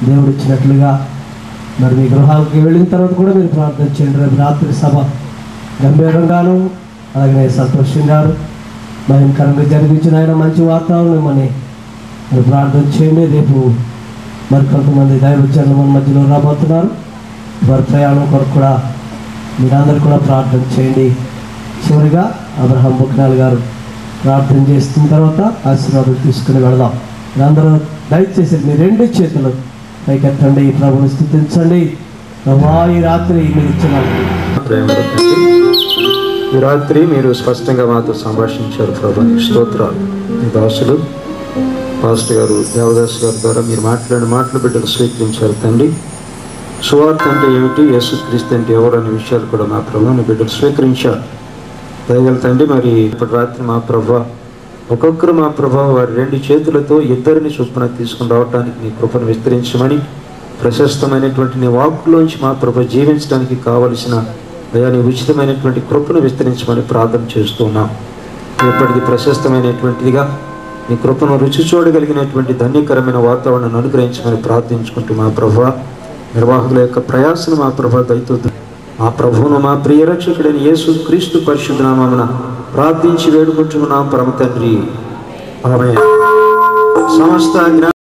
దేవుడు ఇచ్చినట్లుగా మరి మీ గృహాలకి వెళ్ళిన తర్వాత కూడా మీరు ప్రార్థన చేయండి రేపు రాత్రి సభ గంభీరంగాను అలాగే సంతోషం గారు భయంకరంగా జరిగించిన ఆయన మంచి వాతావరణం అని మీరు ప్రార్థన చేయండి రేపు మరి కొంతమంది దైవచరులు మన మధ్యలో రాబోతున్నారు వారి ప్రయాణం కొరకు కూడా మీరందరూ కూడా ప్రార్థన చేయండి చివరిగా అబ్రహం బుక్నాల్ గారు ప్రార్థన చేస్తున్న తర్వాత ఆశీర్వాదం తీసుకుని వెళదాం మీరందరూ దయచేసి మీ రెండు చేతులు పైకెత్తండి ప్రభుని స్థుతించండి ప్రభా ఈ రాత్రి మీరు ఇచ్చిన ప్రేమలో తండ్రి, ఈ రాత్రి మీరు స్పష్టంగా మాతో సంభాషించారు ప్రభా నీకు స్తోత్రాలు మీ దాసులు పాస్టర్ గారు దేవదాస్ గారి ద్వారా మీరు మాట్లాడిన మాటలు బిడ్డలు స్వీకరించారు తండ్రి సువార్త అంటే ఏమిటి యేసుక్రీస్తు అంటే ఎవరు అనే విషయాలు కూడా మా ప్రభాని బిడ్డలు స్వీకరించారు దయగల తండ్రి మరి ఇప్పటి రాత్రి మా ప్రభా ఒక్కొక్కరు మా ప్రభావ వారి రెండు చేతులతో ఇద్దరిని చొప్పున తీసుకుని రావడానికి నీ కృపను విస్తరించమని ప్రశస్తమైనటువంటి నీ వాక్కులోంచి మా ప్రభ జీవించడానికి కావలసిన అయా నీ ఉచితమైనటువంటి కృపను విస్తరించమని ప్రార్థన చేస్తున్నాం ఎప్పటిది ప్రశస్తమైనటువంటిదిగా నీ కృపను రుచి చూడగలిగినటువంటి ధన్యకరమైన వాతావరణాన్ని అనుగ్రహించమని ప్రార్థించుకుంటూ మా ప్రభా నిర్వాహకుల యొక్క ప్రయాసను మా ప్రభా దయతో మా ప్రభువును మా ప్రియ రక్షకుడైన యేసు క్రీస్తు పరిశుద్ధ నామమున ప్రార్థించి వేడుకుంటున్నాం పరమ తండ్రి ఆమె సమస్త జ్ఞా-